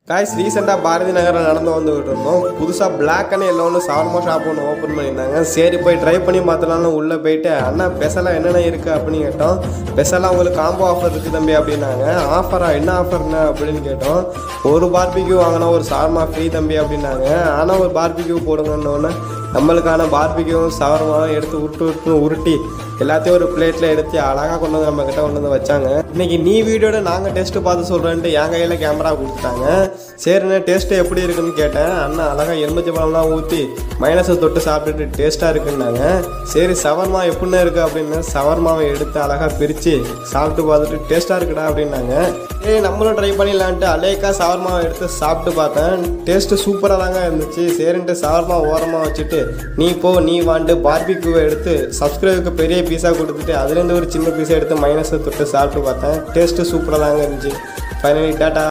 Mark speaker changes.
Speaker 1: guys ரீசெண்டாக பாரதி நகரில் நடந்து வந்துகிட்டு இருந்தோம் புதுசாக பிளாக் அண்ட் எல்லோன்னு சார்மா ஷாப் ஒன்று ஓப்பன் பண்ணியிருந்தாங்க சரி போய் ட்ரை பண்ணி பார்த்தலாம்னு உள்ளே போயிட்டு அண்ணா ஸ்பெஷலாக என்னென்ன இருக்குது அப்படின்னு கேட்டோம் ஸ்பெஷலாக உங்களுக்கு காம்போ ஆஃபர் இருக்குது தம்பி அப்படின்னாங்க ஆஃபரா என்ன ஆஃபர்ண்ணா அப்படின்னு கேட்டோம் ஒரு பார்பிக்யூ வாங்கினா ஒரு சார்மா ஃப்ரீ தம்பி அப்படின்னாங்க ஆனால் ஒரு பார்பிக்யூ போடுங்கன்னொன்னே நம்மளுக்கான பார்பிக்யூவும் சவரமாவும் எடுத்து உருட்டு உருட்டு உருட்டி எல்லாத்தையும் ஒரு பிளேட்டில் எடுத்து அழகாக கொண்டு வந்து நம்ம கிட்ட கொண்டு வந்து வச்சாங்க இன்னைக்கு நீ வீடியோட நாங்கள் டெஸ்ட்டு பார்த்து சொல்கிறேன்ட்டு என் கையில் கேமரா கொடுத்துட்டாங்க சரிண்ணே டேஸ்ட்டு எப்படி இருக்குன்னு கேட்டேன் அண்ணா அழகாக எலுமிச்சை பழம்லாம் ஊற்றி மைனஸை தொட்டு சாப்பிட்டுட்டு டேஸ்ட்டாக இருக்குன்னாங்க சரி சவர்மா எப்படின்னு இருக்குது அப்படின்னு சவர்மாவை எடுத்து அழகாக பிரித்து சாப்பிட்டு பார்த்துட்டு டேஸ்ட்டாக இருக்குடா அப்படின்னாங்க ஏய் நம்மளும் ட்ரை பண்ணிடலான்ட்டு அலேக்கா சவர்மாவை எடுத்து சாப்பிட்டு பார்த்தேன் டேஸ்ட்டு சூப்பராக தாங்க இருந்துச்சு சரின்ட்டு சவர்மா ஓரமாக வச்சுட்டு நீ போ நீ வாண்டு பார்பிக்யூவை எடுத்து சப்ஸ்கிரைபருக்கு பெரிய பீஸாக கொடுத்துட்டு அதுலேருந்து ஒரு சின்ன பீஸை எடுத்து மைனஸை தொட்டு சாப்பிட்டு பார்த்தேன் டேஸ்ட்டு சூப்பராக தாங்க இருந்துச்சு ஃபைனலி டாட்டா